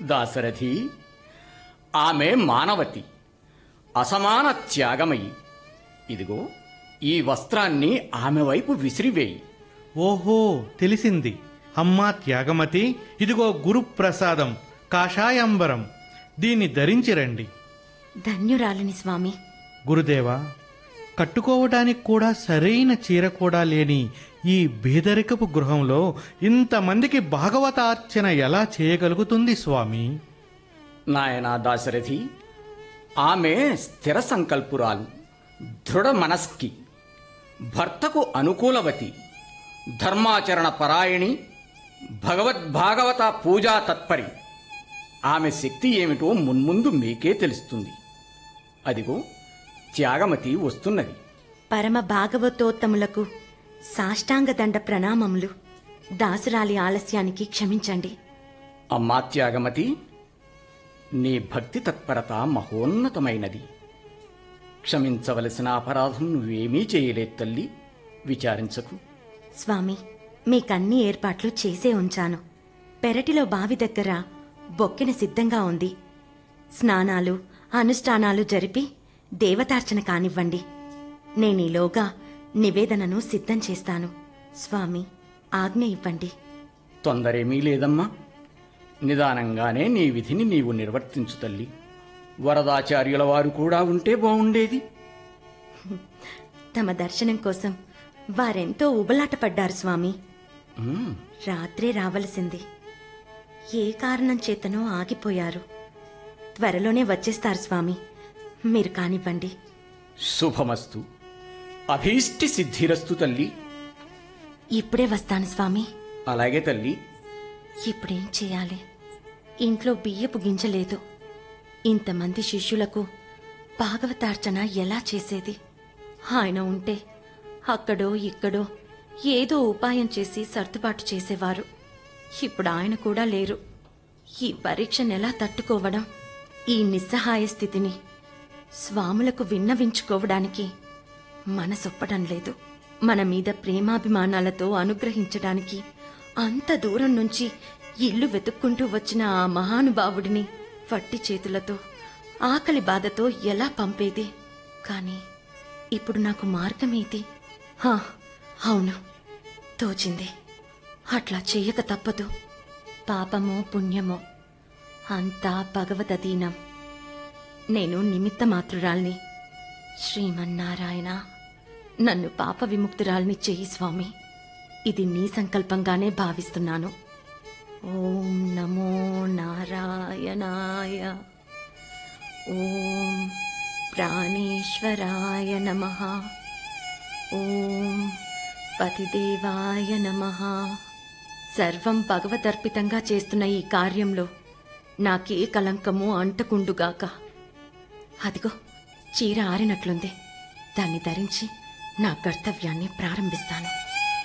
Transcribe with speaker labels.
Speaker 1: దాశరథి ఆమె మానవతి అసమాన త్యాగమయి ఇదిగో ఈ వస్త్రాన్ని ఆమె వైపు విసిరివేయి
Speaker 2: ఓహో తెలిసింది అమ్మా త్యాగమతి ఇదిగో గురుప్రసాదం కాషాయాంబరం దీన్ని ధరించి రండి
Speaker 3: ధన్యురాలిని స్వామి
Speaker 2: గురుదేవా కట్టుకోవటానికి కూడా సరైన చీర కూడా లేని ఈ బేదరికపు గృహంలో ఇంతమందికి భాగవతార్చన ఎలా చేయగలుగుతుంది స్వామి
Speaker 1: నాయనా దాశరథి ఆమె స్థిర సంకల్పురాలు దృఢ మనస్కి భర్తకు అనుకూలవతి ధర్మాచరణ పరాయణి భగవద్భాగవత పూజా తత్పరి ఆమె శక్తి ఏమిటో మున్ముందు మీకే తెలుస్తుంది అదిగో త్యాగమతి వస్తున్నది
Speaker 3: పరమ భాగవతోత్తములకు సాష్టాంగ దండ ప్రణామములు దాసురాలి ఆలస్యానికి క్షమించండి
Speaker 1: అమ్మా త్యాగమతి నీ భక్తి తత్పరత మహోన్నతమైనది క్షమించవలసిన అపరాధం నువ్వేమీ చేయలేదు తల్లి విచారించకు
Speaker 3: స్వామి మీకన్ని ఏర్పాట్లు చేసే ఉంచాను పెరటిలో బావి దగ్గర బొక్కెన సిద్ధంగా ఉంది స్నానాలు అనుష్ఠానాలు జరిపి దేవతార్చన కానివ్వండి నేనీలోగా నివేదనను సిద్ధం చేస్తాను స్వామి ఆజ్ఞ ఇవ్వండి
Speaker 1: తొందరేమీ లేదమ్మా నిదానంగానే నీ విధిని నీవు నిర్వర్తించు తల్లి వరదాచార్యుల వారు కూడా ఉంటే బావుండేది
Speaker 3: తమ దర్శనం కోసం వారెంతో ఉబలాటపడ్డారు స్వామి
Speaker 1: ఉమ్,
Speaker 3: రాత్రే రావలసింది ఏ కారణం చేతనో ఆగిపోయారు త్వరలోనే వచ్చేస్తారు స్వామి మీరు కానివ్వండి
Speaker 1: శుభమస్తు అభీష్టి సిద్ధిరస్తు తల్లి
Speaker 3: ఇప్పుడే వస్తాను స్వామి
Speaker 1: అలాగే తల్లి
Speaker 3: ఇప్పుడేం చేయాలి ఇంట్లో బియ్యపు గింజలేదు ఇంతమంది శిష్యులకు భాగవతార్చన ఎలా చేసేది ఆయన ఉంటే అక్కడో ఇక్కడో ఏదో ఉపాయం చేసి సర్దుబాటు చేసేవారు ఇప్పుడు ఆయన కూడా లేరు ఈ పరీక్షను ఎలా తట్టుకోవడం ఈ నిస్సహాయ స్థితిని స్వాములకు విన్నవించుకోవడానికి మనసొప్పడం లేదు మన మీద ప్రేమాభిమానాలతో అనుగ్రహించడానికి అంత దూరం నుంచి ఇల్లు వెతుక్కుంటూ వచ్చిన ఆ మహానుభావుడిని వట్టి చేతులతో ఆకలి బాధతో ఎలా పంపేది కాని ఇప్పుడు నాకు మార్గమేది హా, అవును తోచింది అట్లా చెయ్యక తప్పదు పాపమో పుణ్యమో అంతా భగవదధీనం నేను నిమిత్త మాత్రురాల్ని శ్రీమన్నారాయణ నన్ను పాప విముక్తురాల్ని చెయ్యి స్వామి ఇది నీ సంకల్పంగానే భావిస్తున్నాను ఓం నమో నారాయణాయ ఓం ప్రాణేశ్వరాయ నమ ఓం పతిదేవాయ నమ సర్వం భగవదర్పితంగా చేస్తున్న ఈ కార్యంలో నాకే కలంకము అంటకుండుగాక అదిగో చీర ఆరినట్లుంది దాన్ని ధరించి నా కర్తవ్యాన్ని ప్రారంభిస్తాను